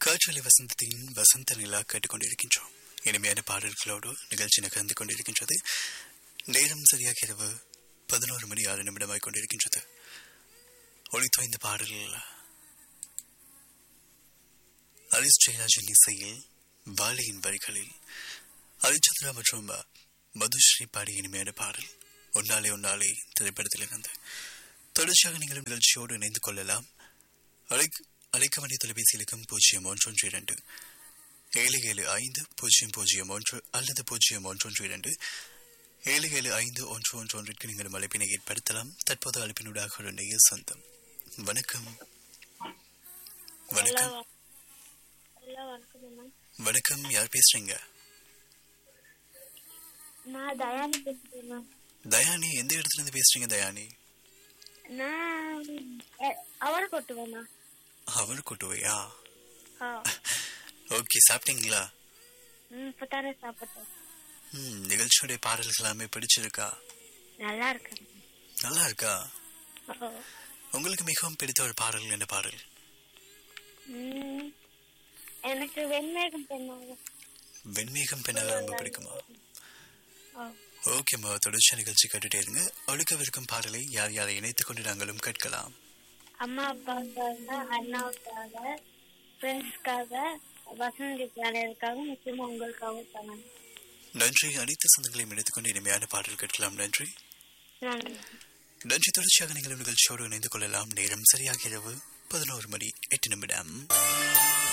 காற்றலை வசந்தத்தின் வசந்த நிலா கேட்டுக்கொண்டிருக்கின்றோம் இனிமையான பாடல்களோடு நிகழ்ச்சி நகர்ந்து கொண்டிருக்கின்றது நேரம் சரியாக இரவு பதினோரு மணி ஆறு நிமிடமாய் கொண்டிருக்கின்றது ஒளித்தோய்ந்த பாடல்கள் ஹரிஸ் ஜெயராஜன் இசையில் பாலியின் வரிகளில் ஹரிச்சந்திரா மற்றும் மதுஸ்ரீ பாடிய இனிமையான பாடல் ஒன்னாலே ஒன்னாலே திரைப்படத்திலிருந்து தொடர்ச்சியாக நீங்கள் நிகழ்ச்சியோடு இணைந்து கொள்ளலாம் அழைக்க அழைக்க வேண்டிய தொலைபேசி இலக்கம் பூஜ்ஜியம் ஒன்றொன்று இரண்டு ஏழு ஏழு ஐந்து பூஜ்ஜியம் பூஜ்ஜியம் ஒன்று அல்லது பூஜ்ஜியம் ஒன்றொன்று இரண்டு ஏழு ஏழு ஐந்து ஒன்று ஒன்று ஒன்றிற்கு நீங்கள் அழைப்பினை ஏற்படுத்தலாம் தற்போது அழைப்பினூடாக ஒரு நேய சொந்தம் வணக்கம் வணக்கம் ஹலோ வணக்கம் அண்ணா வணக்கம் யார் பேசுறீங்க நான் தயானி பேசுறேன் தயானி எந்த இடத்துல இருந்து பேசுறீங்க தயானி நான் அவரை கொட்டுவேண்ணா அவர் கொட்டுவையா ஆ ஓகே சாப்பிட்டீங்களா ம் இப்போ தானே சாப்பிட்டேன் ம் நிகழ்ச்சியுடைய பாடல்கள் எல்லாமே பிடிச்சிருக்கா நல்லா இருக்கு நல்லா இருக்கா ஓ. உங்களுக்கு மிகவும் பிடித்த ஒரு பாடல் என்ன பாடல் ம், எனக்கு வெண்மேகம் பெண்ணாக வெண்மேகம் பெண்ணாக ரொம்ப பிடிக்குமா ஓ ஓகேம்மா தொடர்ச்சி நிகழ்ச்சி கேட்டுட்டே இருங்க ஒழுக்கவிருக்கும் பாடலை யார் யாரை இணைத்துக் கொண்டு நாங்களும் கேட்கலாம் அம்மா அப்பாவுக்காக அண்ணாவுக்காக ஃப்ரெண்ட்ஸ்க்காக வசந்தி இருக்காங்க முக்கியமாக உங்களுக்காக சொன்னாங்க நன்றி அனைத்து சொந்தங்களையும் இணைத்துக் கொண்டு இனிமையான பாடல் கேட்கலாம் நன்றி நன்றி நன்றி தொடர்ச்சியாக நீங்களும் நிகழ்ச்சியோடு இணைந்து கொள்ளலாம் நேரம் சரியாக இரவு பதினோரு மணி எட்டு நிமிடம்